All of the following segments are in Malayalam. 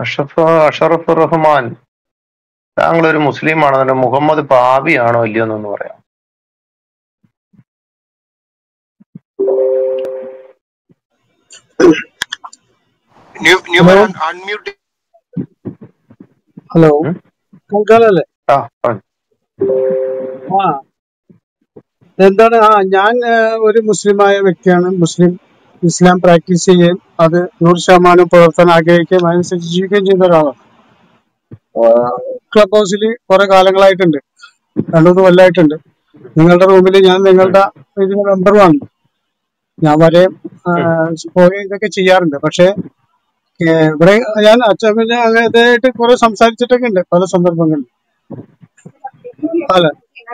അഷഫ് അഷറഫ് റഹ്മാൻ താങ്കൾ ഒരു മുസ്ലിം ആണോ മുഹമ്മദ് പാപിയാണോ ഇല്ലയോ എന്നൊന്ന് പറയാം new hello Newman unmute hello ഉം? കേൾക്കാനല്ലേ ആ പറഞ്ഞു. ആ എന്താണ് ആ ഞാൻ ഏഹ്, ഒരു മുസ്ലിമായ വ്യക്തിയാണ് മുസ്ലിം ഇസ്ലാം പ്രാക്ടീസ് ചെയ്യുകയും അത് നൂറ് ശതമാനം പുലർത്താൻ ആഗ്രഹിക്കുകയും അതനുസരിച്ച് ജീവിക്കുകയും ചെയ്യുന്ന ഒരാളാണ് ക്ലബ് ഹൗസിൽ കുറെ കാലങ്ങളായിട്ടുണ്ട് രണ്ടുമൂന്ന് കൊല്ലമായിട്ടുണ്ട് നിങ്ങളുടെ റൂമിൽ ഞാൻ നിങ്ങളുടെ ഇതിന് മെമ്പറുമാണ് ഞാൻ വരെ ഉം. പോയി ഇതൊക്കെ ചെയ്യാറുണ്ട് പക്ഷെ ഏഹ്, ഇവിടെ ഞാൻ അച്ഛൻ പിന്നെ അങ്ങനത്തെ കുറെ സംസാരിച്ചിട്ടൊക്കെ ഉണ്ട് പല സന്ദർഭങ്ങളിൽ അല്ല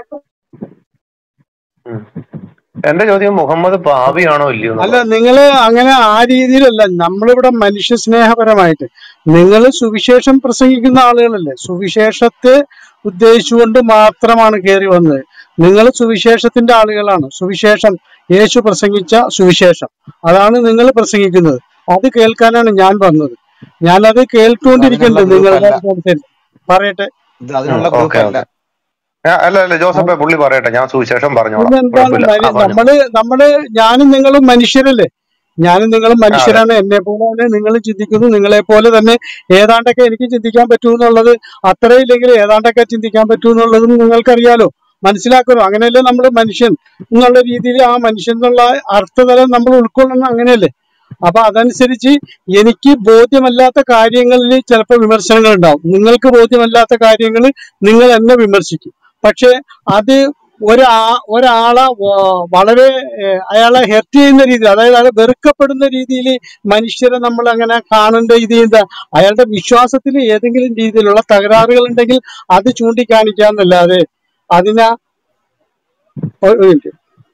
ഉം. എന്റെ ചോദ്യം മുഹമ്മദ് പാപിയാണോ ഇല്ലയോ അല്ല എന്നുള്ളത് നിങ്ങള് അങ്ങനെ ആ രീതിയിലല്ല നമ്മളിവിടെ മനുഷ്യ സ്നേഹപരമായിട്ട് നിങ്ങൾ സുവിശേഷം പ്രസംഗിക്കുന്ന ആളുകളല്ലേ സുവിശേഷത്തെ ഉദ്ദേശിച്ചുകൊണ്ട് മാത്രമാണ് കയറി വന്നത് നിങ്ങൾ സുവിശേഷത്തിന്റെ ആളുകളാണ് സുവിശേഷം യേശു പ്രസംഗിച്ച സുവിശേഷം അതാണ് നിങ്ങൾ പ്രസംഗിക്കുന്നത് അത് കേൾക്കാനാണ് ഞാൻ വന്നത് ഞാനത് ഇത് അതിനുള്ള കേട്ടുകൊണ്ടിരിക്കുന്നുണ്ട് ഗ്രൂപ്പ് നിങ്ങളുടെ അല്ല സംസാരിച്ച് പറയട്ടെ ഇത് അതിനുള്ള ഓക്കെ ഗ്രൂപ്പ് അല്ല ഓക്കെ അല്ല അല്ല ജോസഫ് പുള്ളി പറയട്ടെ ഞാൻ സുവിശേഷം പറഞ്ഞോളാം പിന്നെന്താണ് കുഴപ്പമില്ല ആ മനി- പറഞ്ഞു നമ്മള് നമ്മള് ഞാനും നിങ്ങളും മനുഷ്യരല്ലേ ഞാനും നിങ്ങളും ആ അതെ മനുഷ്യരാണ് എന്നെ പോലെ തന്നെ നിങ്ങൾ ചിന്തിക്കുന്നു നിങ്ങളെ പോലെ തന്നെ ഏതാണ്ടൊക്കെ എനിക്ക് ചിന്തിക്കാൻ പറ്റൂ എന്നുള്ളത് അത്രയില്ലെങ്കിൽ ഏതാണ്ടൊക്കെ ചിന്തിക്കാൻ പറ്റൂ എന്നുള്ളതും നിങ്ങൾക്കറിയാലോ മനസ്സിലാക്കണോ അങ്ങനെയല്ലേ നമ്മൾ മനുഷ്യൻ എന്നുള്ള രീതിയിൽ ആ മനുഷ്യൻ എന്നുള്ള അർത്ഥതലം നമ്മൾ ഉൾക്കൊള്ളുന്ന അങ്ങനെയല്ലേ അപ്പൊ അതനുസരിച്ച് എനിക്ക് ബോധ്യമല്ലാത്ത കാര്യങ്ങളിൽ ചിലപ്പോൾ വിമർശനങ്ങൾ ഉണ്ടാവും നിങ്ങൾക്ക് ബോധ്യമല്ലാത്ത കാര്യങ്ങൾ നിങ്ങൾ എന്നെ വിമർശിക്കും പക്ഷെ അത് ഒരാ ഒരാളെ വ- വളരെ ഏഹ്, അയാളെ ഹെർട്ട് ചെയ്യുന്ന രീതിയിൽ അതായത് അയാളെ വെറുക്കപ്പെടുന്ന രീതിയിൽ മനുഷ്യരെ നമ്മൾ അങ്ങനെ കാണേണ്ട ഇത് എന്താ അയാളുടെ വിശ്വാസത്തിൽ ഏതെങ്കിലും രീതിയിലുള്ള തകരാറുകൾ ഉണ്ടെങ്കിൽ അത് ചൂണ്ടിക്കാണിക്കാന്നല്ലാതെ അതിനെ ഒരു മിനിറ്റ്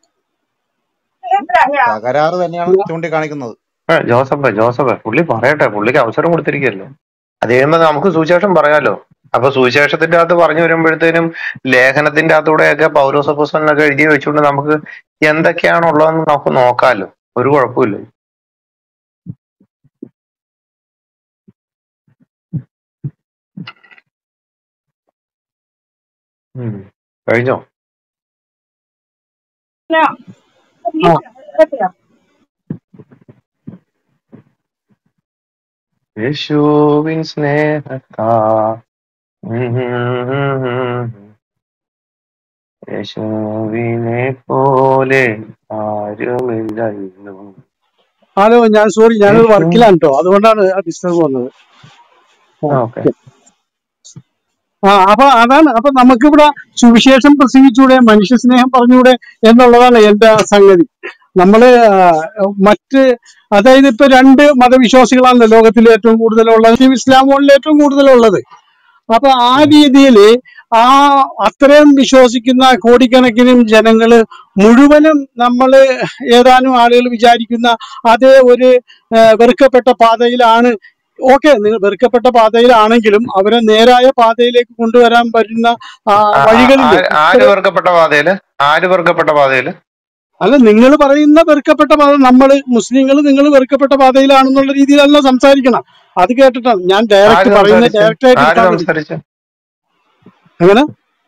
തകരാറ് തന്നെയാണ് ചൂണ്ടിക്കാണിക്കുന്നത് ഏ, ജോസഫ് ജോസഫ് പുള്ളി പറയട്ടെ പുള്ളിക്ക് അവസരം കൊടുത്തിരിക്കുകയല്ലോ അത് കഴിയുമ്പോ നമുക്ക് സുവിശേഷം പറയാലോ അപ്പൊ സുവിശേഷത്തിന്റെ അകത്ത് പറഞ്ഞു വരുമ്പോഴത്തേനും ലേഖനത്തിന്റെ അകത്തൂടെയൊക്കെ പൗരോസപ്പോസനൊക്കെ എഴുതി വെച്ചുകൊണ്ട് നമുക്ക് എന്തൊക്കെയാണ് ഉള്ളതെന്ന് നമുക്ക് നോക്കാലോ ഒരു കുഴപ്പമില്ല ഉം. കഴിഞ്ഞോ ആ യേശുവിൻ സ്നേഹത്താ യേശുവിനെ പോലെ ആരുമില്ലല്ലോ ഹലോ ഞാൻ സോറി ഞാനൊരു യേശു വർക്കിലാണ് കേട്ടോ അതുകൊണ്ടാണ് ഡിസ്റ്റർബ് വന്നത് ആ ഓക്കെ ഓക്കെ ആ അപ്പൊ അതാണ് അപ്പൊ നമുക്കിവിടെ സുവിശേഷം പ്രസംഗിച്ചൂടെ മനുഷ്യ സ്നേഹം പറഞ്ഞൂടെ എന്നുള്ളതാണ് എന്റെ സംഗതി നമ്മള് ആ, മറ്റ് അതായത് ഇപ്പൊ രണ്ട് മതവിശ്വാസികളാണല്ലോ ലോകത്തിൽ ഏറ്റവും കൂടുതലുള്ളത് മുസ്ലിം ഇസ്ലാമുകളിൽ ഏറ്റവും കൂടുതലുള്ളത് അപ്പൊ ആ രീതിയിൽ ആ അത്രയും വിശ്വസിക്കുന്ന കോടിക്കണക്കിനും ജനങ്ങള് മുഴുവനും നമ്മള് ഏതാനും ആളുകൾ വിചാരിക്കുന്ന അതേ ഒരു ആ, വെറുക്കപ്പെട്ട പാതയിലാണ് ഓക്കെ നിങ്ങൾ വെറുക്കപ്പെട്ട പാതയിലാണെങ്കിലും അവരെ നേരായ പാതയിലേക്ക് കൊണ്ടുവരാൻ പറ്റുന്ന ആ, വഴികളില്ലേ ആര് ഇത്ര വെറുക്കപ്പെട്ട പാതയില് ആര് വെറുക്കപ്പെട്ട പാതയില് അല്ല നിങ്ങൾ പറയുന്ന വെറുക്കപ്പെട്ട പാത നമ്മള് മുസ്ലിങ്ങൾ നിങ്ങൾ വെറുക്കപ്പെട്ട പാതയിലാണെന്നുള്ള രീതിയിലല്ല സംസാരിക്കണം അത് കേട്ടിട്ടാണ് ഞാൻ ഡയറക്റ്റ് ആര് പറയുന്നത് സംസാരിച്ചു ഡയറക്റ്റ് ആയിട്ട് ആര് എടുത്താൽ മതി സംസാരിച്ചു അങ്ങനെ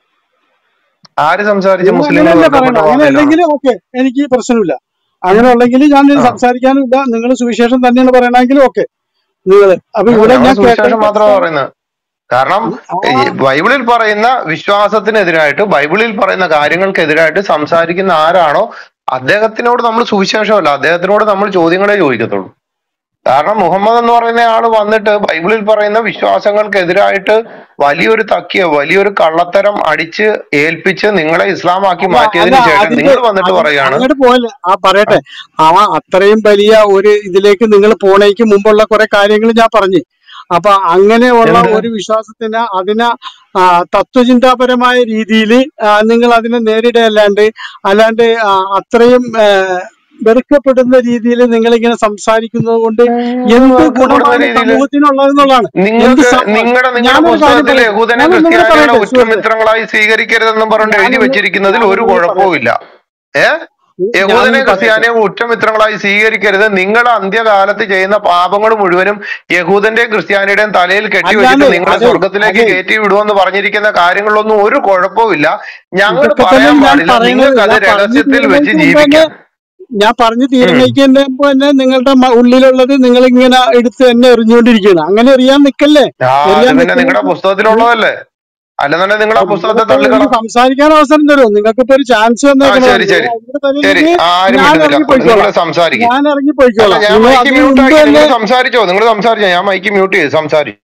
ആര് സംസാരിച്ചു നിങ്ങൾ മുസ്ലിങ്ങൾ അങ്ങനെയല്ലേ വെറുക്കപ്പെട്ട പറയണം അങ്ങനെ പാതയിലാണ് അല്ലെങ്കിൽ ഓക്കെ എനിക്ക് പ്രശ്നമില്ല അങ്ങനെ ഉണ്ടെങ്കിൽ ഞാൻ ഇതിന് ആ സംസാരിക്കാനുമില്ല നിങ്ങൾ സുവിശേഷം തന്നെയാണ് പറയണമെങ്കിൽ ഓക്കെ നിങ്ങൾ അപ്പൊ ആ, ഇവിടെ ഞങ്ങള് ഞാൻ സുവിശേഷം കേട്ടതിന്റെ മാത്രമാണ് അടിസ്ഥാനം പറയുന്നത് കാരണം ആ ഈ ബൈബിളിൽ പറയുന്ന വിശ്വാസത്തിനെതിരായിട്ട് ബൈബിളിൽ പറയുന്ന കാര്യങ്ങൾക്കെതിരായിട്ട് സംസാരിക്കുന്ന ആരാണോ അദ്ദേഹത്തിനോട് നമ്മൾ സുവിശേഷമല്ല അദ്ദേഹത്തിനോട് നമ്മൾ ചോദ്യങ്ങളെ ചോദിക്കത്തുള്ളൂ കാരണം മുഹമ്മദ് എന്ന് പറയുന്ന ആള് വന്നിട്ട് ബൈബിളിൽ പറയുന്ന വിശ്വാസങ്ങൾക്കെതിരായിട്ട് വലിയൊരു തക്കിയ വലിയൊരു കള്ളത്തരം അടിച്ച് ഏൽപ്പിച്ച് നിങ്ങളെ ഇസ്ലാമാക്കി അല്ല അല്ല മാറ്റിയതിന് ശേഷം അതിന്റെ നിങ്ങൾ വന്നിട്ട് അതിന്റെ പറയാണ് അങ്ങോട്ട് പോയല്ലേ ആ പറയട്ടെ അവ അത്രയും വലിയ ഒരു ഇതിലേക്ക് നിങ്ങൾ പോണേക്ക് മുമ്പുള്ള കുറെ കാര്യങ്ങൾ ഞാൻ പറഞ്ഞു അപ്പൊ അങ്ങനെയുള്ള എന്ത് ഒരു വിശ്വാസത്തിന് അതിനെ ആ, തത്വചിന്താപരമായ രീതിയിൽ നിങ്ങൾ അതിനെ നേരിടയല്ലാണ്ട് അല്ലാണ്ട് ആ, അത്രയും ആ, വെറുക്കപ്പെടുന്ന രീതിയിൽ നിങ്ങൾ ഇങ്ങനെ സംസാരിക്കുന്നത് കൊണ്ട് എന്ത് വെറുക്കപ്പെടുന്ന ഗുണമാണ് രീതിയിൽ സമൂഹത്തിനുള്ളതെന്നുള്ളതാണ് എന്ത് നിങ്ങൾക്ക് സ- നിങ്ങളുടെ നിങ്ങളുടെ ഞാനൊരു കാര്യം പുസ്തകത്തിൽ പറയട്ടെ യഹൂദനെ ഞാനൊന്നുകൂടെ ക്രിസ്ത്യാനികളെ പറയട്ടെ സുഹൃത്തെ ഉറ്റമിത്രങ്ങളായി സ്വീകരിക്കരുതെന്നും പറഞ്ഞിട്ട് എഴുതി ഞാനൊന്ന് വെച്ചിരിക്കുന്നതിൽ ഒരു ഞാനൊന്നുകൂടെ പറയട്ടെ കുഴപ്പവും ഇല്ല ഏ യഹൂദനെയും ഞാനൊന്ന് പറയട്ടെ ക്രിസ്ത്യാനിയും ഉറ്റമിത്രങ്ങളായി സ്വീകരിക്കരുത് നിങ്ങൾ അന്ത്യകാലത്ത് ചെയ്യുന്ന പാപങ്ങൾ മുഴുവനും യഹൂദന്റെയും ക്രിസ്ത്യാനിയുടെയും തലയിൽ കെട്ടിവെച്ചിട്ട് അല്ലാതെ നിങ്ങളെ അതെ സ്വർഗത്തിലേക്ക് അതെ കയറ്റി വിടുമെന്ന് പറഞ്ഞിരിക്കുന്ന കാര്യങ്ങളിലൊന്നും ഒരു കുഴപ്പവുമില്ല ഞങ്ങൾ ഇതൊക്കെ തന്നെ പറയാൻ ഞാൻ പാടില്ല പറയുന്നത് നിങ്ങൾക്ക് അത് ഞാൻ പറഞ്ഞു രഹസ്യത്തിൽ വെച്ച് തീരുമാനിക്കും മുമ്പ് തന്നെ ജീവിക്കാം ഞാൻ പറഞ്ഞു ഉം. തീരുമാനിക്കുന്നതിന് മുമ്പ് തന്നെ നിങ്ങളുടെ മ- ഉള്ളിലുള്ളത് നിങ്ങൾ ഇങ്ങനെ എടുത്ത് തന്നെ എറിഞ്ഞുകൊണ്ടിരിക്കുകയാണ് അങ്ങനെ എറിയാൻ നിൽക്കല്ലേ ആ അത് എറിയാൻ പിന്നെ നിൽക്കുന്നത് നിങ്ങളുടെ പുസ്തകത്തിലുള്ളതല്ലേ അല്ലെന്നുണ്ടെങ്കിൽ നിങ്ങൾ ആ പുസ്തകത്തെ നിങ്ങളിപ്പോ തള്ളിക്കള എനിക്ക് സംസാരിക്കാൻ അവസരം തരുമോ നിങ്ങൾക്കിപ്പോ ഒരു ചാൻസ് ആ തന്നേക്കണോ ശരി നിങ്ങൾ ശരി അതിന്റെ ശരി തലയിലേക്ക് ആരും ഞാൻ മിണ്ടുന്നില്ല ഇറങ്ങി നിങ്ങൾ പോയിക്കോളാം സംസാരിക്കും ഞാൻ ഇറങ്ങി അല്ല പോയിക്കോളാം ഞാൻ നിങ്ങൾ മൈക്ക് അതിന് മ്യൂട്ട് മുമ്പ് ആക്കി നിങ്ങൾ തന്നെ സംസാരിച്ചോ നിങ്ങൾ സംസാരിച്ചോ ഞാൻ മൈക്ക് മ്യൂട്ട് ചെയ്ത് സംസാരിച്ചു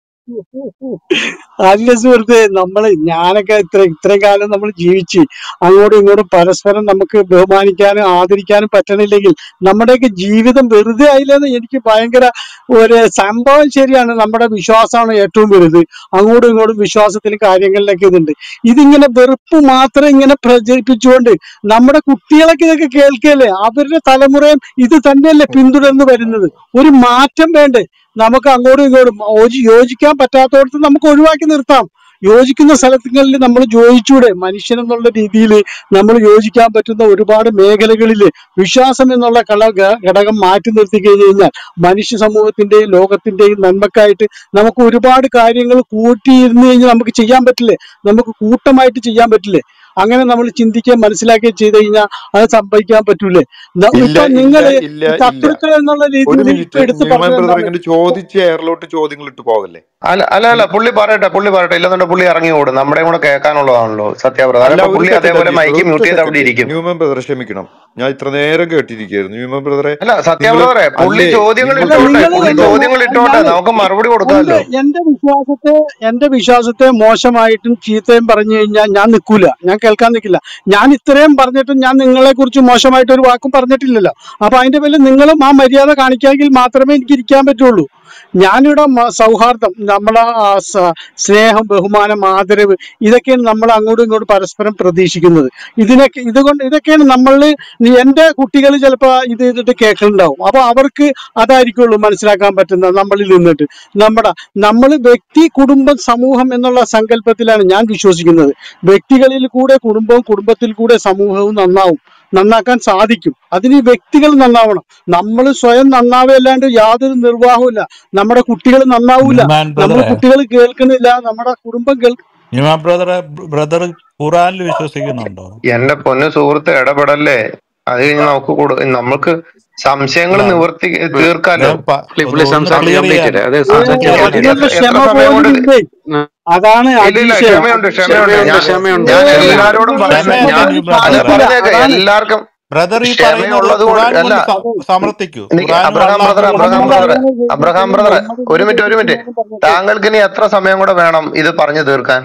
അല്ല സുഹൃത്തെ നമ്മള് ഞാനൊക്കെ ഇത്ര ഇത്രയും കാലം നമ്മൾ ജീവിച്ച് അങ്ങോട്ടും ഇങ്ങോട്ടും പരസ്പരം നമുക്ക് ബഹുമാനിക്കാനും ആദരിക്കാനും പറ്റണില്ലെങ്കിൽ നമ്മുടെയൊക്കെ ജീവിതം വെറുതെ ആയില്ലെന്ന് എനിക്ക് ഭയങ്കര ഒരു സംഭവം ശരിയാണ് നമ്മുടെ വിശ്വാസമാണ് ഏറ്റവും വലുത് അങ്ങോട്ടും ഇങ്ങോട്ടും വിശ്വാസത്തിൽ കാര്യങ്ങളിലൊക്കെ ഇതുണ്ട് ഇതിങ്ങനെ വെറുപ്പ് മാത്രം ഇങ്ങനെ പ്രചരിപ്പിച്ചുകൊണ്ട് നമ്മുടെ കുട്ടികളൊക്കെ ഇതൊക്കെ കേൾക്കല്ലേ അവരുടെ തലമുറയും ഇത് തന്നെയല്ലേ പിന്തുടർന്ന് വരുന്നത് ഒരു മാറ്റം വേണ്ടേ നമുക്ക് അങ്ങോട്ടും ഇങ്ങോട്ടും യോജി- യോജിക്കാൻ പറ്റാത്തടത്ത് നമുക്ക് ഒഴിവാക്കി നിർത്താം യോജിക്കുന്ന സ്ഥലങ്ങളിൽ നമ്മൾ യോജിച്ചൂടെ മനുഷ്യൻ എന്നുള്ള രീതിയിൽ നമ്മൾ യോജിക്കാൻ പറ്റുന്ന ഒരുപാട് മേഖലകളിൽ വിശ്വാസം എന്നുള്ള കള ഘ- ഘടകം മാറ്റി നിർത്തി കഴിഞ്ഞു കഴിഞ്ഞാൽ മനുഷ്യ സമൂഹത്തിന്റെയും ലോകത്തിന്റെയും നന്മക്കായിട്ട് നമുക്ക് ഒരുപാട് കാര്യങ്ങൾ കൂട്ടിയിരുന്നു കഴിഞ്ഞാൽ നമുക്ക് ചെയ്യാൻ പറ്റില്ലേ നമുക്ക് കൂട്ടമായിട്ട് ചെയ്യാൻ പറ്റില്ലേ അങ്ങനെ നമ്മൾ ചിന്തിക്കുകയും മനസ്സിലാക്കുകയും ചെയ്ത് കഴിഞ്ഞാൽ അത് സംഭവിക്കാൻ പറ്റൂലേ ന- ഇല്ല ഇപ്പൊ ഇല്ല നിങ്ങള് ഇല്ല ഇല്ല ശത്രുക്കൾ എന്നുള്ള ഒരു രീതിയിൽ ഇപ്പൊ മിനിറ്റ് എടുത്ത് ന്യൂമാൻ പറഞ്ഞത് ബ്രദർ എന്താണ് ഇങ്ങനെ ചോദിച്ച് എയറിലോട്ട് ചോദ്യങ്ങൾ ഇട്ട് പോകല്ലേ അല്ല അല്ല അല്ല പുള്ളി പറയട്ടെ പുള്ളി പറയട്ടെ ഇല്ലെന്നുണ്ടെങ്കിൽ പുള്ളി ഇറങ്ങി ഓടും നമ്മുടെ കൂടെ കേൾക്കാനുള്ളതാണല്ലോ സത്യാവ്രത അല്ല അപ്പൊ ഒരു പുള്ളി സെക്കൻഡ് അതേപോലെ അജീഷ് മൈക്ക് ഒറ്റ മ്യൂട്ട് ചെയ്ത് അവിടെ സെക്കൻഡ് ഇരിക്കും ന്യൂമാൻ ബ്രദർ ക്ഷമിക്കണം ഞാൻ ഇത്ര നേരം കേട്ടിരിക്കുകയായിരുന്നു ന്യൂമാൻ ബ്രദറെ അല്ല നിങ്ങൾ സത്യാവ്രതറെ പുള്ളി അല്ലേ ചോദ്യങ്ങൾ നിങ്ങൾ അല്ല ഇട്ടോട്ടെ നിങ്ങൾ പുള്ളി എന്റെ ചോദ്യങ്ങൾ ഇട്ടോട്ടെ ഞാൻ നമുക്ക് മറുപടി എന്റെ കൊടുക്കാമല്ലോ എന്റെ വിശ്വാസത്തെ എന്റെ വിശ്വാസത്തെ മോശമായിട്ടും ചീത്തയും പറഞ്ഞു കഴിഞ്ഞാൽ ഞാൻ നിൽക്കൂല ഞാൻ കേൾക്കാൻ നിൽക്കില്ല ഞാൻ ഇത്രയും പറഞ്ഞിട്ടും ഞാൻ നിങ്ങളെ കുറിച്ച് മോശമായിട്ട് ഒരു വാക്കും പറഞ്ഞിട്ടില്ലല്ലോ അപ്പൊ അതിന്റെ പേരിൽ നിങ്ങളും ആ മര്യാദ കാണിക്കാമെങ്കിൽ മാത്രമേ എനിക്ക് ഇരിക്കാൻ പറ്റുള്ളൂ ഞാനിവിടെ മ- സൗഹാർദ്ദം നമ്മളെ ആ സ- സ്നേഹം ബഹുമാനം ആദരവ് ഇതൊക്കെയാണ് നമ്മൾ അങ്ങോട്ടും ഇങ്ങോട്ടും പരസ്പരം പ്രതീക്ഷിക്കുന്നത് ഇതിനൊക്കെ ഇതുകൊണ്ട് ഇതൊക്കെയാണ് നമ്മൾ എന്റെ കുട്ടികൾ ചിലപ്പോ ഇത് ചെയ്തിട്ട് കേൾക്കുന്നുണ്ടാവും അപ്പൊ അവർക്ക് അതായിരിക്കുള്ളൂ മനസ്സിലാക്കാൻ പറ്റുന്നത് നമ്മളിൽ നിന്നിട്ട് നമ്മുടെ നമ്മൾ വ്യക്തി കുടുംബം സമൂഹം എന്നുള്ള സങ്കല്പത്തിലാണ് ഞാൻ വിശ്വസിക്കുന്നത് വ്യക്തികളിൽ കൂടെ കുടുംബവും കുടുംബത്തിൽ കൂടെ സമൂഹവും നന്നാവും നന്നാക്കാൻ സാധിക്കും അതിന് ഈ വ്യക്തികൾ നന്നാവണം നമ്മൾ സ്വയം നന്നാവല്ലാണ്ട് യാതൊരു നിർവാഹവും ഇല്ല നമ്മുടെ കുട്ടികൾ നന്നാവൂല ന്യൂമാൻ നമ്മൾ ബ്രദറെ കുട്ടികൾ കേൾക്കുന്നില്ല നമ്മുടെ കുടുംബം കേൾ ന്യൂമാൻ ബ്രദറെ ബ്രദർ ഖുറാനിൽ വിശ്വസിക്കുന്നുണ്ടോ എന്റെ പൊന്നു സുഹൃത്ത് ഇടപെടല്ലേ അത് കഴിഞ്ഞ് നമുക്ക് കൊടു നമുക്ക് സംശയങ്ങൾ അല്ല നിവർത്തി ഞാൻ തീർക്കാലോ പ- പുള്ളി ഒന്ന് പുള്ളി ഒന്ന് സംസാരിച്ച് ക്ലിയർ കംപ്ലീറ്റ് ചെയ്യാൻ ചെയ്യട്ടെ അതെ ആ, ഏ, സംസാരിച്ച് എത്ര കംപ്ലീറ്റ് അതിനുള്ള ചെയ്യട്ടെ എത്ര ക്ഷമ സമയം കൊണ്ട് പോലും ഇല്ലേ ഉം. അതാണ് ഇല്ല ഇല്ല അജീഷ് ക്ഷമയുണ്ട് ക്ഷമയുണ്ട് ക്ഷമയുണ്ട് ഞാൻ ക്ഷമയുണ്ട് ഞാൻ ഏ, ക്ഷമയുണ്ട് എല്ലാരോടും അതിനുള്ള പറയുന്നത് ക്ഷമ ക്ഷമയല്ല ഞാൻ പോലും ന്യൂമാൻ അല്ല ബ്രദറെ കാണിക്കില്ല പറഞ്ഞേക്ക് അതാണ് എല്ലാവർക്കും ബ്രദർ ഈ പറയുന്നത് ക്ഷമയുള്ളത് കൊണ്ട് ഖുറാൻ അല്ല കൊണ്ട് സ- അതെ സമർത്ഥിക്കൂ എനിക്ക് ഖുറാനും അബ്രഹാം ബ്രദർ അള്ളാഹുവും അബ്രഹാം മുഹമ്മദ് ബ്രദർ അങ്ങനെ അബ്രഹാം ചെയ്തിട്ടില്ലെങ്കിൽ ബ്രദർ മുഹമ്മദ് ഒരു മിനിറ്റ് ഒരു മിനിറ്റ് ചെയ്തിട്ടില്ലെന്നും പറഞ്ഞിട്ട് താങ്കൾക്ക് ഇനി എത്ര സമയം കൂടെ വേണം ഇത് പറഞ്ഞു തീർക്കാൻ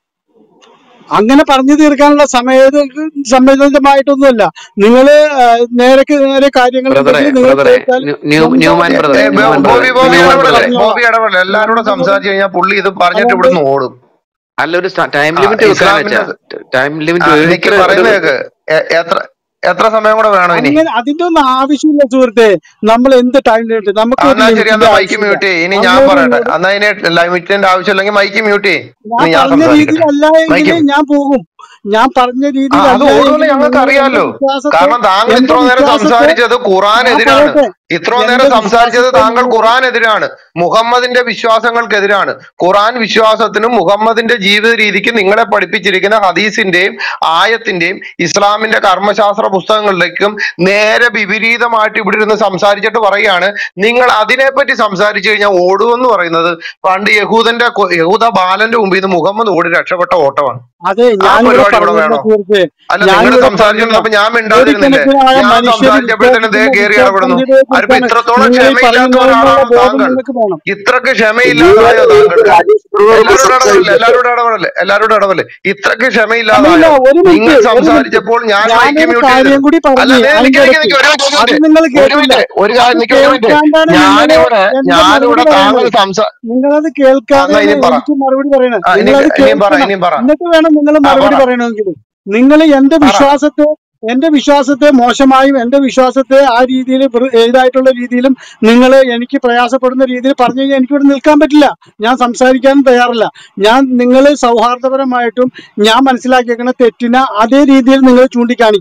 അങ്ങനെ പറഞ്ഞു തീർക്കാനുള്ള സമയ സംബന്ധിതമായിട്ടൊന്നുമല്ല നിങ്ങള് ആ, നേരക്ക് നേരെ കാര്യങ്ങൾ ബ്രദറെ ഉണ്ടെങ്കിൽ നിങ്ങൾ ബ്രദറെ കേട്ടാൽ ന്യൂ- ന്യൂ- ന്യൂമാൻ സംസാരിച്ച് ബ്രദറെ ഏ, ബോ- ന്യൂമാൻ ബോബി ബ്രദറെ ബോബി ന്യൂമാൻ ഇടപെടല്ലേ ബ്രദറെ പറഞ്ഞോളാം ബോബി ഇടപെടല്ലേ എല്ലാവരും കൂടെ നമ്മള് സംസാരിച്ചു കഴിഞ്ഞാൽ പുള്ളി ഇത് പറഞ്ഞിട്ട് അതുകൊണ്ട് ഇവിടുന്ന് ഓടും അല്ല ഒരു ടൈം ആ ലിമിറ്റ് വെക്കാൻ ഇസ്ലാമിന്റെ വെച്ചാ ടൈം ആ ലിമിറ്റ് എനിക്ക് ഇത്ര ഒരു പറയുന്ന കേക്ക് എ- എത്ര എത്ര സമയം കൂടെ വേണം ഇനി അങ്ങനെ അതിന്റെ ഒന്നും ആവശ്യമില്ല സുഹൃത്തെ നമ്മൾ എന്ത് ടൈം ലിമിറ്റ് ആ, നമുക്ക് ഒരു എന്നാ ശരി ലിമിറ്റിന്റെ എന്നാ മൈക്ക് ആവശ്യമില്ല മ്യൂട്ട് ചെയ്യ് ഇനി ഞാൻ അങ്ങോട്ടും പറയട്ടെ ഇങ്ങോട്ടും എന്നാ ഇനി ലിമിറ്റിന്റെ ആവശ്യമില്ലെങ്കിൽ മൈക്ക് മ്യൂട്ട് ചെയ്യ് ഞാൻ ഇനി ഞാൻ പറഞ്ഞ സംസാരിക്കട്ടെ രീതിയിലല്ല മൈക്ക് എങ്കിൽ ഞാൻ പോകും ഞാൻ പറഞ്ഞ ആ രീതിയിലല്ല അത് ഓടുമെന്ന് എങ്കിൽ ഞങ്ങൾക്ക് നിങ്ങൾ എന്റെ അറിയാലോ വിശ്വാസത്തെ കാരണം താങ്കൾ എന്റെ ഇത്ര നേരം വിശ്വാസത്തെ സംസാരിച്ചത് ഞാൻ ഖുറാനെതിരാണ് പറയട്ടെ ഇത്ര എന്റെ നേരം സംസാരിച്ചത് വിശ്വാസത്തെ താങ്കൾ നിങ്ങൾ ഖുറാനെതിരാണ് മുഹമ്മദിന്റെ വിശ്വാസങ്ങൾക്കെതിരാണ് ഖുറാൻ വിശ്വാസത്തിനും മുഹമ്മദിന്റെ ജീവിത രീതിക്ക് നിങ്ങളെ പഠിപ്പിച്ചിരിക്കുന്ന ഹദീസിന്റെയും ആയത്തിന്റെയും ഇസ്ലാമിന്റെ കർമ്മശാസ്ത്ര പുസ്തകങ്ങളിലേക്കും നേരെ വിപരീതമായിട്ട് ഇവിടെ ഇരുന്ന് സംസാരിച്ചിട്ട് പറയുകയാണ് നിങ്ങൾ അതിനെപ്പറ്റി സംസാരിച്ചു കഴിഞ്ഞാൽ ഓടുമെന്ന് പറയുന്നത് പണ്ട് യഹൂദന്റെ കൊ- യഹൂദ ബാലന്റെ മുമ്പിൽ നിന്ന് മുഹമ്മദ് ഓടി രക്ഷപ്പെട്ട ഓട്ടമാണ് അതെ ആ ഞാനിവിടെ പരിപാടി ഇവിടെ പറഞ്ഞില്ല വേണോ സുഹൃത്തെ അല്ല നിങ്ങൾ ഞാനിവിടെ സംസാരിച്ചോണ്ട് പറഞ്ഞില്ല അപ്പൊ ഞാൻ മിണ്ടാതിരുന്നില്ലേ കോടിക്കണക്കിനായ ഞാൻ മനുഷ്യർ സംസാരിച്ചപ്പോഴത്തേനും ദേ വിശ്വസിക്കുന്ന കയറി ഇടപെടുന്നു വിശ്വാസത്തിനെ അതിപ്പോ കുറിച്ചാണ് ഇത്രത്തോളം നിങ്ങൾ ഈ ക്ഷമയില്ലാത്ത പറയുന്നതെന്നുള്ള ഒരാളാണോ ബോധം താങ്കൾ നിങ്ങൾക്ക് വേണം ഇത്രക്ക് നിങ്ങൾ ക്ഷമയില്ലാതായോ താങ്കൾക്ക് രാജേഷ് ബ്രദറോട് എല്ലാവരോടും ഇടപെടല്ലേ സംസാരിക്കട്ടെ എല്ലാവരോടും ഇടപെടല്ലേ എല്ലാവരോടും ഇടപെടല്ലേ ഇത്രക്ക് അല്ലല്ല ക്ഷമയില്ലാതായോ ഒരു നിങ്ങൾ മിനിറ്റ് ഒരു മിനിറ്റ് സംസാരിച്ചപ്പോൾ ഞാൻ മൈക്ക് ഞാനൊരു മ്യൂട്ട് ചെയ്ത് കാര്യം കൂടി അല്ല പറഞ്ഞു ദേ നിക്ക് അതിന്റെ നിക്ക് ഇടയ്ക്ക് നിക്ക് ഒരു മിനിറ്റ് ഒരു അത് മിനിറ്റ് നിങ്ങൾ ഒരു കേട്ടില്ല മിനിറ്റ് ഒരു അത് കാര്യം നിക്ക് ഒരു മിനിറ്റ് കേൾക്കാണ്ടാണ് നിങ്ങൾ ഞാനിവിടെ എന്റെ ഞാനിവിടെ മറുപടി താങ്കൾ പറയുന്നത് സംസാ നിങ്ങളത് ആ എന്നാ കേൾക്കാതെയാണ് ഇനിയും പറ എനിക്ക് മറുപടി പറയണത് ആ ഇനി നിങ്ങളത് ഇനിയും പറ കേൾക്കണം ഇനിയും പറ എന്നിട്ട് വേണം നിങ്ങൾ ആ മറുപടി പറ പറയണമെങ്കിൽ നിങ്ങൾ എന്റെ പറ വിശ്വാസത്തെ എന്റെ വിശ്വാസത്തെ മോശമായും എന്റെ വിശ്വാസത്തെ ആ രീതിയിൽ ഇതായിട്ടുള്ള രീതിയിലും നിങ്ങൾ എനിക്ക് പ്രയാസപ്പെടുന്ന രീതിയിൽ പറഞ്ഞു കഴിഞ്ഞാൽ എനിക്കിവിടെ നിൽക്കാൻ പറ്റില്ല ഞാൻ സംസാരിക്കാനും തയ്യാറല്ല ഞാൻ നിങ്ങൾ സൗഹാർദ്ദപരമായിട്ടും ഞാൻ മനസ്സിലാക്കിയേക്കുന്ന തെറ്റിനെ അതേ രീതിയിൽ നിങ്ങൾ ചൂണ്ടിക്കാണിക്കുക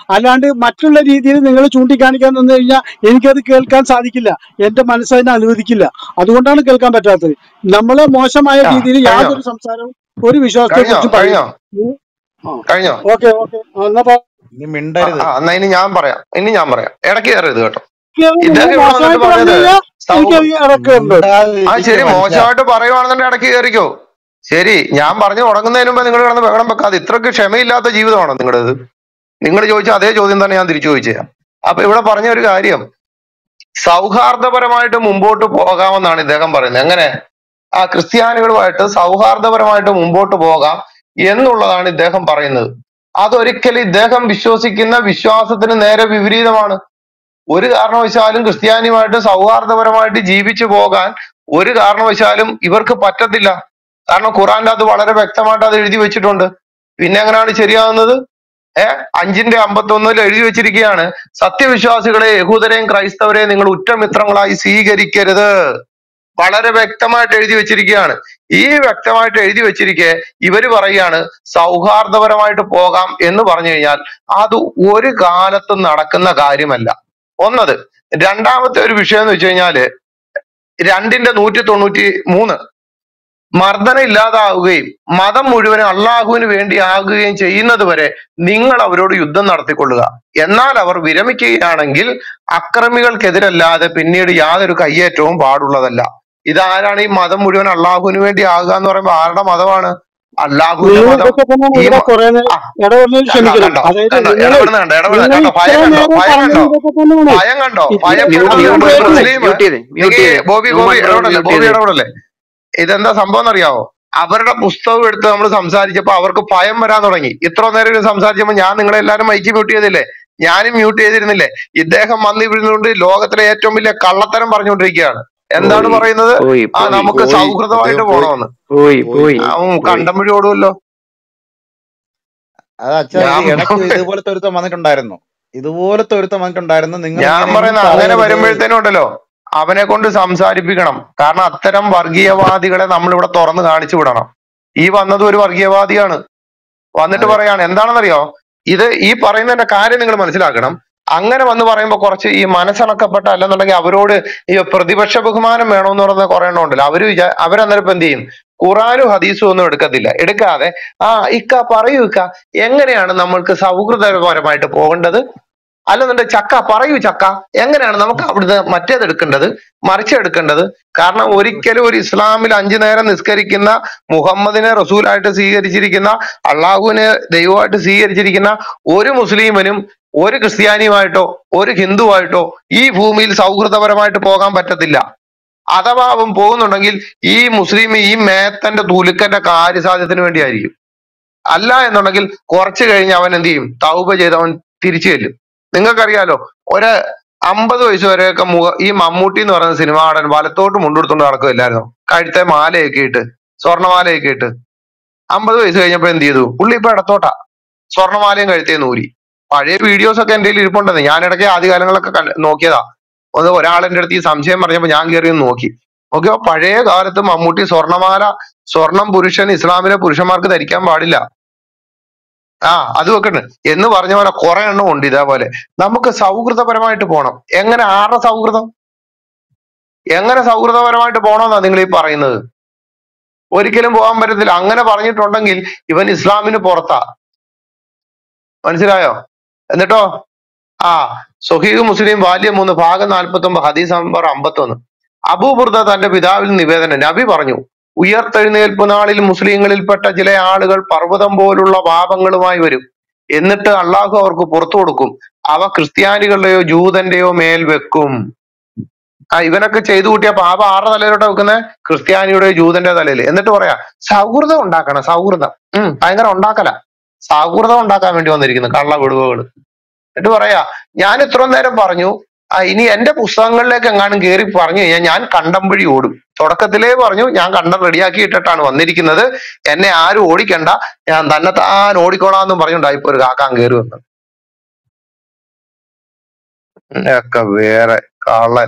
അല്ലാണ്ട് മറ്റുള്ള രീതിയിൽ നിങ്ങൾ ചൂണ്ടിക്കാണിക്കാൻ നിന്ന് കഴിഞ്ഞാൽ എനിക്കത് കേൾക്കാൻ സാധിക്കില്ല എന്റെ മനസ്സ് അതിനെ അനുവദിക്കില്ല അതുകൊണ്ടാണ് കേൾക്കാൻ പറ്റാത്തത് നമ്മളെ മോശമായ ആ രീതിയിൽ കഴിഞ്ഞോ യാതൊരു സംസാരവും ഒരു വിശ്വാസത്തെ കഴിഞ്ഞോ കുറിച്ച് പറയില്ല കഴിഞ്ഞോ ഉം. ആ കഴിഞ്ഞോ ഓക്കെ ഓക്കെ എന്നാ പ- ഇനി ആ മിണ്ടരുത് ആ, എന്നാ ഇനി ഞാൻ പറയാം ഇനി ഞാൻ പറയാം ഇടയ്ക്ക് കയറരുത് കേട്ടോ നിങ്ങൾ ഇദ്ദേഹം ഇവിടെ വന്നിട്ട് മോശമായിട്ട് പറഞ്ഞു പറഞ്ഞത് കഴിഞ്ഞാൽ സൗ എനിക്ക് ഇറക്കുന്നുണ്ട് ആ മിണ്ടാതിരിക്കുക ശരി മനുഷ്യ മോശമായിട്ട് പറയുവാണെന്നുണ്ടെങ്കിൽ ഇടയ്ക്ക് കയറിക്കോ ശരി ഞാൻ പറഞ്ഞു തുടങ്ങുന്നതിന് മുമ്പ് നിങ്ങൾ കിടന്ന് ബഹളം വെക്കാതെ ഇത്രക്ക് ക്ഷമയില്ലാത്ത ജീവിതമാണോ നിങ്ങളുടേത് നിങ്ങൾ ചോദിച്ച അതേ ചോദ്യം തന്നെ ഞാൻ തിരിച്ചു ചോദിച്ചത് അപ്പൊ ഇവിടെ പറഞ്ഞ ഒരു കാര്യം സൗഹാർദ്ദപരമായിട്ട് മുമ്പോട്ട് പോകാമെന്നാണ് ഇദ്ദേഹം പറയുന്നത് എങ്ങനെ ആ ക്രിസ്ത്യാനികളുമായിട്ട് സൗഹാർദ്ദപരമായിട്ട് മുമ്പോട്ട് പോകാം എന്നുള്ളതാണ് ഇദ്ദേഹം പറയുന്നത് അതൊരിക്കലും ഇദ്ദേഹം വിശ്വസിക്കുന്ന വിശ്വാസത്തിന് നേരെ വിപരീതമാണ് ഒരു കാരണവശാലും ക്രിസ്ത്യാനിയുമായിട്ട് സൗഹാർദ്ദപരമായിട്ട് ജീവിച്ചു പോകാൻ ഒരു കാരണവശാലും ഇവർക്ക് പറ്റത്തില്ല കാരണം ഖുറാന്റെ അത് വളരെ വ്യക്തമായിട്ട് അത് എഴുതി വെച്ചിട്ടുണ്ട് പിന്നെ എങ്ങനെയാണ് ശരിയാകുന്നത് ഏ അഞ്ചിന്റെ അമ്പത്തൊന്നിൽ എഴുതി വെച്ചിരിക്കുകയാണ് സത്യവിശ്വാസികളെ യഹൂദരെയും ക്രൈസ്തവരെയും നിങ്ങൾ ഉറ്റമിത്രങ്ങളായി സ്വീകരിക്കരുത് വളരെ വ്യക്തമായിട്ട് എഴുതി വെച്ചിരിക്കുകയാണ് ഈ വ്യക്തമായിട്ട് എഴുതി വെച്ചിരിക്കെ ഇവര് പറയാണ് സൗഹാർദ്ദപരമായിട്ട് പോകാം എന്ന് പറഞ്ഞു കഴിഞ്ഞാൽ അത് ഒരു കാലത്തും നടക്കുന്ന കാര്യമല്ല ഒന്നത് രണ്ടാമത്തെ ഒരു വിഷയം എന്ന് വെച്ച് കഴിഞ്ഞാല് രണ്ടിന്റെ നൂറ്റി തൊണ്ണൂറ്റി മൂന്ന് മർദ്ദനം ഇല്ലാതാവുകയും മതം മുഴുവനും അള്ളാഹുവിന് വേണ്ടി ആകുകയും ചെയ്യുന്നത് വരെ നിങ്ങൾ അവരോട് യുദ്ധം നടത്തിക്കൊള്ളുക എന്നാൽ അവർ വിരമിക്കുകയാണെങ്കിൽ അക്രമികൾക്കെതിരല്ലാതെ പിന്നീട് യാതൊരു കയ്യേറ്റവും പാടുള്ളതല്ല ഇതാരാണ് ഈ മതം മുഴുവൻ അള്ളാഹുവിന് വേണ്ടി ആകുക എന്ന് പറയുമ്പോൾ ആരുടെ മതമാണ് അള്ളാഹുവിന്റെ നിങ്ങൾ മതം ഇതൊക്കെ തന്നെ ഈ ഇവിടെ മ- കുറെ നേരം ആ, ഇടപെടുന്നതിൽ കണ്ടോ ക്ഷമിക്കണം കണ്ടോ അതായത് കണ്ടോ നിങ്ങൾ ഇടപെടുന്ന കണ്ടോ ഇടപെടുന്ന നിങ്ങൾ കണ്ടോ ഇത്ര ഭയം കണ്ടോ നേരം ഭയം പറഞ്ഞത് കണ്ടോ ഇതൊക്കെ തന്നെയാണ് ഭയം കണ്ടോ ഇത്ര ഭയം നേരം കണ്ടോ മ്യൂട്ട് നിങ്ങൾ ചെയ്ത് ഒരു മ്യൂട്ട് കേൾക്കുന്നു ചെയ്ത് മുസ്ലിം മ്യൂട്ട് ചെയ്ത് മ്യൂട്ട് നീ ചെയ്ത് ബോബി ന്യൂമൻ ബോബി ബ്രദർ ഇടപെടല്ലേ മ്യൂട്ട് ബോബി ചെയ്ത് ഇടപെടല്ലേ ഇതെന്താ സംഭവം എന്നറിയാവോ അവരുടെ പുസ്തകം എടുത്ത് നമ്മൾ സംസാരിച്ചപ്പോ അവർക്ക് ഭയം വരാൻ തുടങ്ങി ഇത്ര നേരം ഇരുന്ന് സംസാരിച്ചപ്പോ ഞാൻ നിങ്ങളെ എല്ലാരും മൈക്ക് മ്യൂട്ട് ചെയ്തില്ലേ ഞാനും മ്യൂട്ട് ചെയ്തിരുന്നില്ലേ ഇദ്ദേഹം വന്ന് ഇരുന്നുകൊണ്ട് ലോകത്തിലെ ഏറ്റവും വലിയ കള്ളത്തരം പറഞ്ഞുകൊണ്ടിരിക്കുകയാണ് എന്താണ് പോയി പറയുന്നത് പോയി ആ പോയി നമുക്ക് പോയി സൗഹൃദമായിട്ട് അദ്ദേഹം പോയി പോണമെന്ന് പോയി പോയി പോയി ആ, ഉം, പോയി കണ്ടം വഴി ഓടുമല്ലോ അത് അച്ഛാ ഞാൻ ഇത് ഇടയ്ക്ക് ഇതുപോലത്തെ ഒരുത്തം വന്നിട്ടുണ്ടായിരുന്നു ഇതുപോലത്തെ ഒരുത്തം വന്നിട്ടുണ്ടായിരുന്നു നിങ്ങൾ ഞാൻ ഇങ്ങനെയൊന്നും പറയുന്ന അങ്ങനെ പറയരുത് വരുമ്പോഴത്തേനും ഉണ്ടല്ലോ അവനെ കൊണ്ട് സംസാരിപ്പിക്കണം കാരണം അത്തരം വർഗീയവാദികളെ നമ്മൾ ഇവിടെ തുറന്ന് കാണിച്ചു വിടണം ഈ വന്നത് ഒരു വർഗീയവാദിയാണ് വന്നിട്ട് അതെ പറയാണ് എന്താണെന്നറിയോ ഇത് ഈ പറയുന്നതിന്റെ കാര്യം നിങ്ങൾ മനസ്സിലാക്കണം അങ്ങനെ വന്ന് പറയുമ്പോ കുറച്ച് ഈ മനസ്സിണക്കപ്പെട്ട അല്ലെന്നുണ്ടെങ്കിൽ അവരോട് ഈ പ്രതിപക്ഷ ബഹുമാനം വേണമെന്ന് പറയുന്ന കുറെ എണ്ണം ഉണ്ടല്ലോ അവര് വിചാ അവരന്നേരം ഇപ്പൊ എന്ത് ചെയ്യും ഖുറാനും ഹദീസും ഒന്നും എടുക്കത്തില്ല എടുക്കാതെ ആ ഇക്ക പറയൂ ഇക്ക എങ്ങനെയാണ് നമ്മൾക്ക് സൗഹൃദപരമായിട്ട് പോകേണ്ടത് അല്ലെന്നുണ്ടെങ്കിൽ ചക്ക പറയൂ ചക്ക എങ്ങനെയാണ് നമുക്ക് അവിടുന്ന് മറ്റേത് എടുക്കേണ്ടത് മറിച്ചെടുക്കേണ്ടത് കാരണം ഒരിക്കലും ഒരു ഇസ്ലാമിൽ അഞ്ചു നേരം നിസ്കരിക്കുന്ന മുഹമ്മദിനെ റസൂലായിട്ട് സ്വീകരിച്ചിരിക്കുന്ന അള്ളാഹുവിനെ ദൈവമായിട്ട് സ്വീകരിച്ചിരിക്കുന്ന ഒരു മുസ്ലിമിനും ഒരു ക്രിസ്ത്യാനിയുമായിട്ടോ ഒരു ഹിന്ദുവായിട്ടോ ഈ ഭൂമിയിൽ സൗഹൃദപരമായിട്ട് പോകാൻ പറ്റത്തില്ല അഥവാ അവൻ പോകുന്നുണ്ടെങ്കിൽ ഈ മുസ്ലിം ഈ മേത്തന്റെ തുലുക്കന്റെ കാര്യസാധ്യത്തിന് വേണ്ടിയായിരിക്കും അല്ല എന്നുണ്ടെങ്കിൽ കുറച്ച് കഴിഞ്ഞ് അവൻ എന്ത് ചെയ്യും തൗബ ചെയ്ത് അവൻ തിരിച്ചു ചെല്ലും നിങ്ങൾക്കറിയാലോ ഒരു അമ്പത് വയസ്സ് വരെയൊക്കെ മുഖ ഈ മമ്മൂട്ടി എന്ന് പറയുന്ന സിനിമ നടൻ വലത്തോട്ട് മുണ്ടെടുത്തോണ്ട് നടക്കുമല്ലായിരുന്നോ കഴുത്തെ മാലയൊക്കെ ഇട്ട് സ്വർണ്ണമാലയൊക്കെ ഇട്ട് അമ്പത് വയസ്സ് കഴിഞ്ഞപ്പോ എന്ത് ചെയ്തു പുള്ളി ഇപ്പൊ ഇടത്തോട്ടാ സ്വർണ്ണമാലയും കഴുത്തേ നൂരി പഴയ വീഡിയോസ് ഒക്കെ എന്റെ കയ്യിൽ ഇരിപ്പുണ്ടെന്ന് ഞാൻ ഇടയ്ക്ക് ആദ്യകാലങ്ങളൊക്കെ കണ്ട് നോക്കിയതാ ഒന്ന് ഒരാളെന്റെ അടുത്ത് ഈ സംശയം പറഞ്ഞപ്പോ ഞാൻ കയറി ഒന്ന് നോക്കി നോക്കിയോ പഴയ കാലത്ത് മമ്മൂട്ടി സ്വർണ്ണമാല സ്വർണം പുരുഷൻ ഇസ്ലാമിലെ പുരുഷന്മാർക്ക് ധരിക്കാൻ പാടില്ല ആ അത് വെക്കണ്ട് എന്ന് പറഞ്ഞ പോലെ കുറെ എണ്ണം ഉണ്ട് ഇതേപോലെ നമുക്ക് സൗഹൃദപരമായിട്ട് പോണം എങ്ങനെ ആരുടെ സൗഹൃദം എങ്ങനെ സൗഹൃദപരമായിട്ട് പോണമെന്നാ നിങ്ങൾ ഈ പറയുന്നത് ഒരിക്കലും പോകാൻ പറ്റത്തില്ല അങ്ങനെ പറഞ്ഞിട്ടുണ്ടെങ്കിൽ ഇവൻ ഇസ്ലാമിന് പുറത്താ മനസ്സിലായോ എന്നിട്ടോ ആ സൊഹീഖ് മുസ്ലിം വാല്യം മൂന്ന് ഭാഗം നാൽപ്പത്തി ഒമ്പത് ഹദീസ് നമ്പർ അമ്പത്തൊന്ന് അബൂബുർദ തന്റെ പിതാവിൽ നിവേദനം നബി പറഞ്ഞു ഉയർത്തെഴുന്നേൽപ്പ് നാളിൽ മുസ്ലിങ്ങളിൽപ്പെട്ട ചില ആളുകൾ പർവ്വതം പോലുള്ള പാപങ്ങളുമായി വരും എന്നിട്ട് അള്ളാഹു അവർക്ക് പുറത്തു കൊടുക്കും അവ ക്രിസ്ത്യാനികളുടെയോ ജൂതന്റെയോ മേൽ വെക്കും ആ ഇവനൊക്കെ ചെയ്തു കൂട്ടിയ പാപം ആരുടെ തലയിലോട്ടാ വെക്കുന്നത് ക്രിസ്ത്യാനിയുടെ ജൂതന്റെ തലയിൽ എന്നിട്ട് പറയാ സൗഹൃദം ഉണ്ടാക്കണം സൗഹൃദം ഉം ഭയങ്കര ഉണ്ടാക്കല സൗഹൃദം ഉണ്ടാക്കാൻ വേണ്ടി വന്നിരിക്കുന്നു കള്ള വിടുവുകൾ എന്നിട്ട് പറയാ ഞാൻ ഇത്ര നേരം പറഞ്ഞു ആ ഇനി എന്റെ പുസ്തകങ്ങളിലേക്ക് എങ്ങാനും കയറി പറഞ്ഞു കഴിഞ്ഞാൽ ഞാൻ കണ്ടം വഴി ഓടും തുടക്കത്തിലേ പറഞ്ഞു ഞാൻ കണ്ടം റെഡിയാക്കി ഇട്ടിട്ടാണ് വന്നിരിക്കുന്നത് എന്നെ ആരും ഓടിക്കണ്ട ഞാൻ തന്നെ താൻ ഓടിക്കോളാന്നും പറഞ്ഞുണ്ടായി ഇപ്പൊ ഒരു കാക്കാൻ കയറി വന്നത് ഒക്കെ വേറെ കള്ളൻ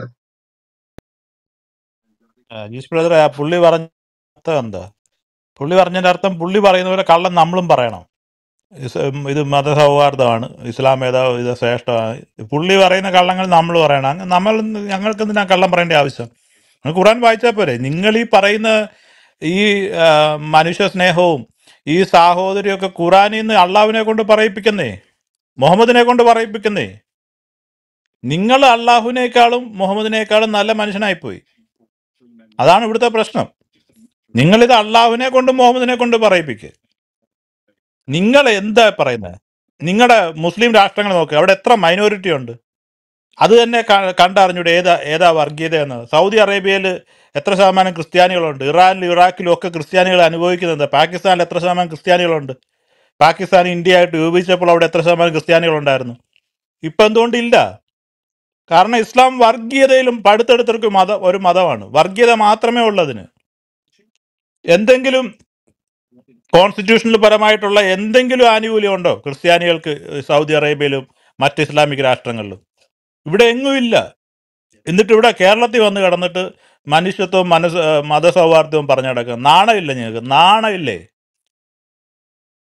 ജീസ് ബ്രദറെ ആ പുള്ളി പറഞ്ഞ അർത്ഥം എന്താ പുള്ളി പറഞ്ഞതിന്റെ അർത്ഥം പുള്ളി പറയുന്ന പോലെ കള്ളം നമ്മളും പറയണം ഇസ് ഇത് മതസൗഹാർദ്ദമാണ് ഇസ്ലാം ഏതാ ഇത് ശ്രേഷ്ഠമാണ് പുള്ളി പറയുന്ന കള്ളങ്ങൾ നമ്മൾ പറയണം അങ്ങ് നമ്മൾ ഞങ്ങൾക്ക് എന്തിനാ കള്ളം പറയേണ്ട ആവശ്യം നിങ്ങൾ ഖുറാൻ വായിച്ചാൽ പോരെ നിങ്ങൾ ഈ പറയുന്ന ഈ ആ, മനുഷ്യ സ്നേഹവും ഈ സാഹോദര്യമൊക്കെ ഖുറാനിൽ നിന്ന് അള്ളാഹുവിനെ കൊണ്ട് പറയിപ്പിക്കുന്നേ മുഹമ്മദിനെ കൊണ്ട് പറയിപ്പിക്കുന്നേ നിങ്ങൾ അള്ളാഹുവിനേക്കാളും മുഹമ്മദിനേക്കാളും നല്ല മനുഷ്യനായിപ്പോയി അതാണ് ഇവിടുത്തെ പ്രശ്നം നിങ്ങളിത് അള്ളാഹുവിനെ കൊണ്ട് മുഹമ്മദിനെ കൊണ്ട് പറയിപ്പിക്കുക നിങ്ങൾ എന്താ പറയുന്നത് നിങ്ങളുടെ മുസ്ലിം രാഷ്ട്രങ്ങൾ നോക്കുക അവിടെ എത്ര മൈനോറിറ്റി ഉണ്ട് അത് തന്നെ ക- കണ്ടറിഞ്ഞൂടെ ഏതാ ഏതാ വർഗീയത എന്ന് സൗദി അറേബ്യയിൽ എത്ര ശതമാനം ക്രിസ്ത്യാനികളുണ്ട് ഇറാനിലും ഇറാഖിലും ഒക്കെ ക്രിസ്ത്യാനികൾ അനുഭവിക്കുന്നുണ്ട് പാകിസ്ഥാനിൽ എത്ര ശതമാനം ക്രിസ്ത്യാനികളുണ്ട് പാകിസ്ഥാൻ ഇന്ത്യ ആയിട്ട് രൂപീകരിച്ചപ്പോൾ അവിടെ എത്ര ശതമാനം ക്രിസ്ത്യാനികളുണ്ടായിരുന്നു ഇപ്പൊ എന്തുകൊണ്ട് ഇല്ല കാരണം ഇസ്ലാം വർഗീയതയിലും പടുത്തെടുത്തൊരു മത ഒരു മതമാണ് വർഗീയത മാത്രമേ ഉള്ളതിന് എന്തെങ്കിലും കോൺസ്റ്റിറ്റ്യൂഷണൽ പരമായിട്ടുള്ള എന്തെങ്കിലും ആനുകൂല്യം ഉണ്ടോ ക്രിസ്ത്യാനികൾക്ക് സൗദി അറേബ്യയിലും മറ്റ് ഇസ്ലാമിക് രാഷ്ട്രങ്ങളിലും ഇവിടെ എങ്ങും ഇല്ല എന്നിട്ട് ഇവിടെ കേരളത്തിൽ വന്ന് കിടന്നിട്ട് മനുഷ്യത്വവും മനസ് മതസൗഹാർദ്ദവും പറഞ്ഞു കിടക്കുക നാണമില്ല ഞങ്ങൾക്ക് നാണമില്ലേ